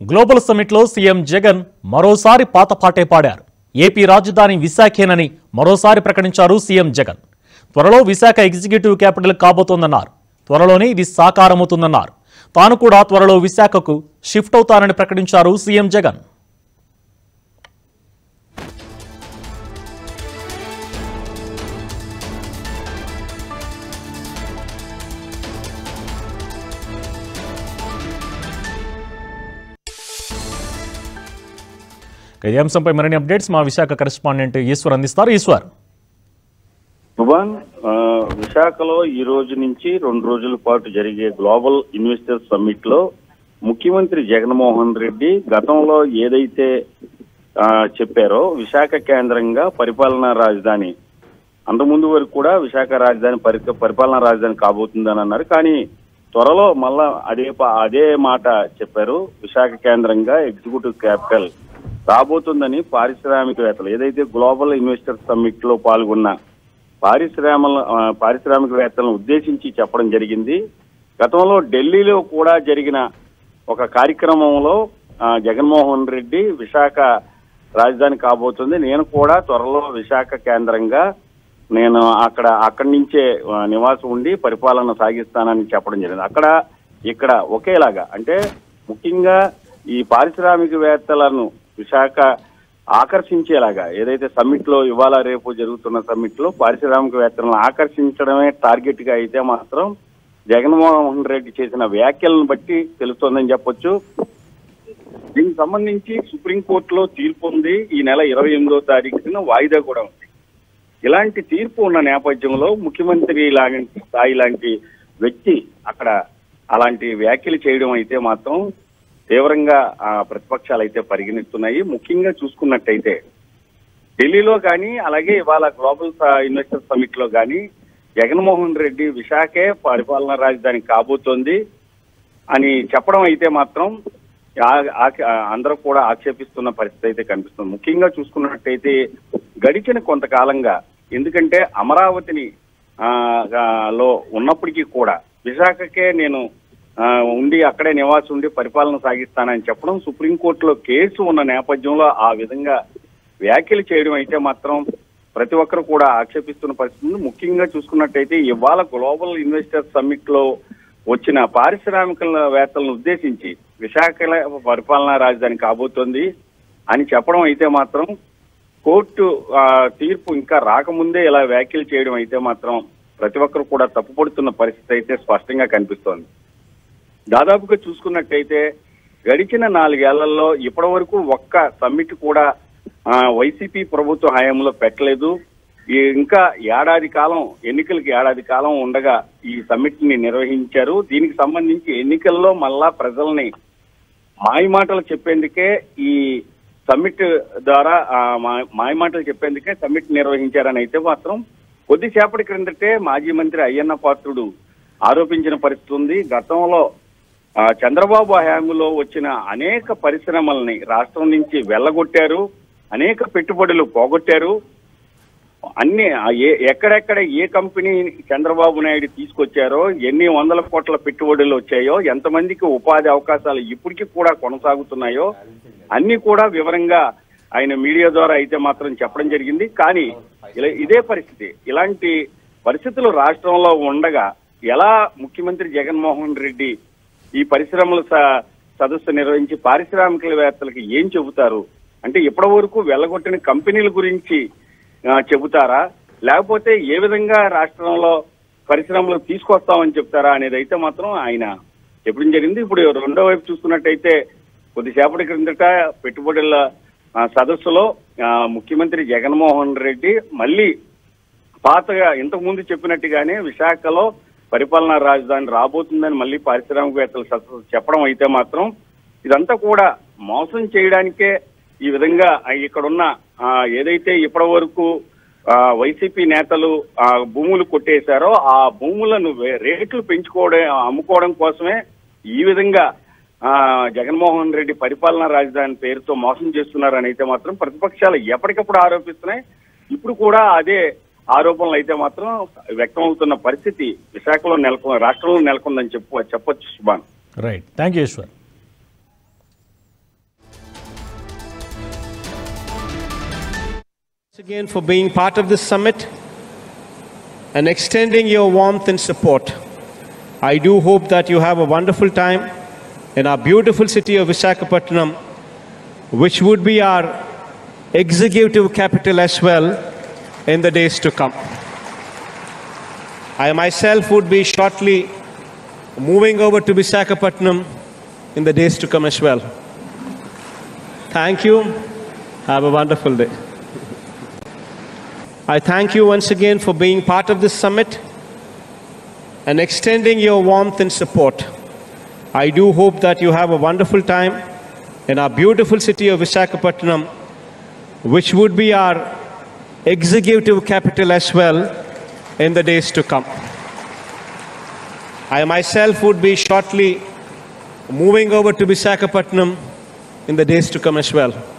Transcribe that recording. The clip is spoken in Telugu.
గ్లోబల్ సమ్మిట్లో సీఎం జగన్ మరోసారి పాత పాటే పాడారు ఏపీ రాజధాని విశాఖేనని మరోసారి ప్రకటించారు సీఎం జగన్ త్వరలో విశాఖ ఎగ్జిక్యూటివ్ క్యాపిటల్ కాబోతోందన్నారు త్వరలోనే ఇది సాకారమవుతుందన్నారు తాను కూడా త్వరలో విశాఖకు షిఫ్ట్ అవుతానని ప్రకటించారు సీఎం జగన్ ఇక ఈ అంశంపై మరిన్ని అప్డేట్స్ మా విశాఖ కరెస్పాండెంట్ ఈశ్వర్ అందిస్తారు ఈశ్వర్ భువన్ ఆ, విశాఖలో ఈ రోజు నుంచి రెండు రోజుల పాటు జరిగే గ్లోబల్ ఇన్వెస్టర్స్ సమ్మిట్ లో ముఖ్యమంత్రి జగన్మోహన్ రెడ్డి గతంలో ఏదైతే ఆ, చెప్పారో విశాఖ కేంద్రంగా పరిపాలనా రాజధాని అంతకుముందు వరకు కూడా విశాఖ రాజధాని పరి పరిపాలనా రాజధాని కాబోతుందని అన్నారు కానీ త్వరలో మళ్ళా అదే ప- అదే మాట చెప్పారు విశాఖ కేంద్రంగా ఎగ్జిక్యూటివ్ క్యాపిటల్ రాబోతుందని పారిశ్రామికవేత్తలు ఏదైతే గ్లోబల్ ఇన్వెస్టర్స్ సమ్మిట్ లో పాల్గొన్న పారిశ్రామల ఆ, పారిశ్రామికవేత్తలను ఉద్దేశించి చెప్పడం జరిగింది గతంలో ఢిల్లీలో కూడా జరిగిన ఒక కార్యక్రమంలో ఆ, జగన్మోహన్ రెడ్డి విశాఖ రాజధాని కాబోతుంది నేను కూడా త్వరలో విశాఖ కేంద్రంగా నేను అక్కడ అక్కడి నుంచే ఆ, నివాసం ఉండి పరిపాలన సాగిస్తానని చెప్పడం జరిగింది అక్కడ ఇక్కడ ఒకేలాగా అంటే ముఖ్యంగా ఈ పారిశ్రామికవేత్తలను విశాఖ ఆకర్షించేలాగా ఏదైతే సమ్మిట్ లో ఇవాళ రేపు జరుగుతున్న సమ్మిట్ లో పారిశ్రామికవేత్తలను ఆకర్షించడమే టార్గెట్ గా అయితే మాత్రం జగన్మోహన్ రెడ్డి చేసిన వ్యాఖ్యలను బట్టి తెలుస్తోందని చెప్పొచ్చు దీనికి సంబంధించి సుప్రీంకోర్టులో తీర్పు ఉంది ఈ నెల ఇరవై ఎనిమిదో తారీఖున వాయిదా కూడా ఉంది ఇలాంటి తీర్పు ఉన్న నేపథ్యంలో ముఖ్యమంత్రి లాంటి స్థాయి లాంటి వ్యక్తి అక్కడ అలాంటి వ్యాఖ్యలు చేయడం అయితే మాత్రం తీవ్రంగా ఆ, ప్రతిపక్షాలు అయితే పరిగణిస్తున్నాయి ముఖ్యంగా చూసుకున్నట్టయితే ఢిల్లీలో కానీ అలాగే ఇవాళ గ్లోబల్ స- ఇన్వెస్టర్ సమిట్ లో కానీ జగన్మోహన్ రెడ్డి విశాఖే పరిపాలనా రాజధాని కాబోతోంది అని చెప్పడం అయితే మాత్రం ఆ- ఆ- అందరూ కూడా ఆక్షేపిస్తున్న పరిస్థితి అయితే కనిపిస్తుంది ముఖ్యంగా చూసుకున్నట్టయితే గడిచిన కొంతకాలంగా ఎందుకంటే అమరావతిని ఆ, ఆ, లో ఉన్నప్పటికీ కూడా విశాఖకే నేను ఆ, ఉండి అక్కడే నివాసం ఉండి పరిపాలన సాగిస్తానని చెప్పడం సుప్రీంకోర్టులో కేసు ఉన్న నేపథ్యంలో ఆ విధంగా వ్యాఖ్యలు చేయడం అయితే మాత్రం ప్రతి ఒక్కరు కూడా ఆక్షేపిస్తున్న పరిస్థితి ఉంది. ముఖ్యంగా చూసుకున్నట్టయితే ఇవాళ గ్లోబల్ ఇన్వెస్టర్ సమ్మిట్ లో వచ్చిన పారిశ్రామికవేత్తలను ఉద్దేశించి విశాఖ పరిపాలనా రాజధాని కాబోతోంది అని చెప్పడం అయితే మాత్రం కోర్టు ఆ, తీర్పు ఇంకా రాకముందే ఇలా వ్యాఖ్యలు చేయడం అయితే మాత్రం ప్రతి ఒక్కరు కూడా తప్పుపడుతున్న పరిస్థితి అయితే స్పష్టంగా కనిపిస్తోంది దాదాపుగా చూసుకున్నట్టయితే గడిచిన నాలుగేళ్లలో ఇప్పటి వరకు ఒక్క సమ్మిట్ కూడా ఆ, వైసీపీ ప్రభుత్వ హయాంలో పెట్టలేదు ఈ ఇంకా ఏడాది కాలం ఎన్నికలకి ఏడాది కాలం ఉండగా ఈ సమ్మిట్ ని నిర్వహించారు దీనికి సంబంధించి ఎన్నికల్లో మళ్ళా ప్రజల్ని మాయమాటలు చెప్పేందుకే ఈ సమ్మిట్ ద్వారా ఆ, మా- మాయమాటలు చెప్పేందుకే సమ్మిట్ నిర్వహించారని అయితే మాత్రం కొద్దిసేపటి క్రిందటే మాజీ మంత్రి అయ్యన్న పాత్రుడు ఆరోపించిన పరిస్థితి ఉంది గతంలో ఆ, చంద్రబాబు హయాంలో వచ్చిన అనేక పరిశ్రమల్ని రాష్ట్రం నుంచి వెళ్ళగొట్టారు అనేక పెట్టుబడులు పోగొట్టారు అన్ని ఆ ఏ- ఎక్కడెక్కడ ఏ కంపెనీ చంద్రబాబు నాయుడు తీసుకొచ్చారో ఎన్ని వందల కోట్ల పెట్టుబడులు వచ్చాయో ఎంతమందికి ఉపాధి అవకాశాలు ఇప్పటికీ కూడా కొనసాగుతున్నాయో అన్ని కూడా వివరంగా ఆయన మీడియా ద్వారా అయితే మాత్రం చెప్పడం జరిగింది కానీ ఇలా ఇదే పరిస్థితి ఇలాంటి పరిస్థితులు రాష్ట్రంలో ఉండగా ఎలా ముఖ్యమంత్రి జగన్మోహన్ రెడ్డి ఈ పరిశ్రమల స- సదస్సు నిర్వహించి పారిశ్రామికవేత్తలకు ఏం చెబుతారు అంటే ఇప్పటి వరకు వెళ్ళగొట్టిన కంపెనీల గురించి ఆ, చెబుతారా లేకపోతే ఏ విధంగా రాష్ట్రంలో పరిశ్రమలు తీసుకొస్తామని చెప్తారా అనేది అయితే మాత్రం ఆయన చెప్పడం జరిగింది ఇప్పుడు రెండో వైపు చూసుకున్నట్టయితే కొద్దిసేపటి క్రిందట పెట్టుబడుల ఆ, సదస్సులో ఆ, ముఖ్యమంత్రి జగన్మోహన్ రెడ్డి మళ్ళీ పాతగా ఇంతకు ముందు చెప్పినట్టుగానే విశాఖలో పరిపాలనా రాజధాని రాబోతుందని మళ్ళీ పారిశ్రామికవేత్తలు సదస్సు చెప్పడం అయితే మాత్రం ఇదంతా కూడా మోసం చేయడానికే ఈ విధంగా ఆ ఇక్కడున్న ఆ, ఏదైతే ఇప్పటి వరకు ఆ, వైసీపీ నేతలు ఆ, భూములు కొట్టేశారో ఆ భూములను వే- రేట్లు పెంచుకోవడం అమ్ముకోవడం కోసమే ఈ విధంగా ఆ, జగన్మోహన్ రెడ్డి పరిపాలనా రాజధాని పేరుతో మోసం చేస్తున్నారని అయితే మాత్రం ప్రతిపక్షాలు ఎప్పటికప్పుడు ఆరోపిస్తున్నాయి ఇప్పుడు కూడా అదే ఆరోపణలు అయితే మాత్రం వ్యక్తం అవుతున్న పరిస్థితి విశాఖలో నెలకొ రాష్ట్రంలో నెలకొందని చెప్పు చెప్పొచ్చు Subhan right thank you Eshwar Once again for being part of this summit and extending your warmth and support. I do hope that you have a wonderful time in our beautiful city of Visakhapatnam, which would be our executive capital as well in the days to come. I myself would be shortly moving over to Visakhapatnam in the days to come as well. Thank you. Have a wonderful day. I thank you once again for being part of this summit and extending your warmth and support. I do hope that you have a wonderful time in our beautiful city of Visakhapatnam, which would be our executive capital as well in the days to come. I myself would be shortly moving over to Visakhapatnam in the days to come as well.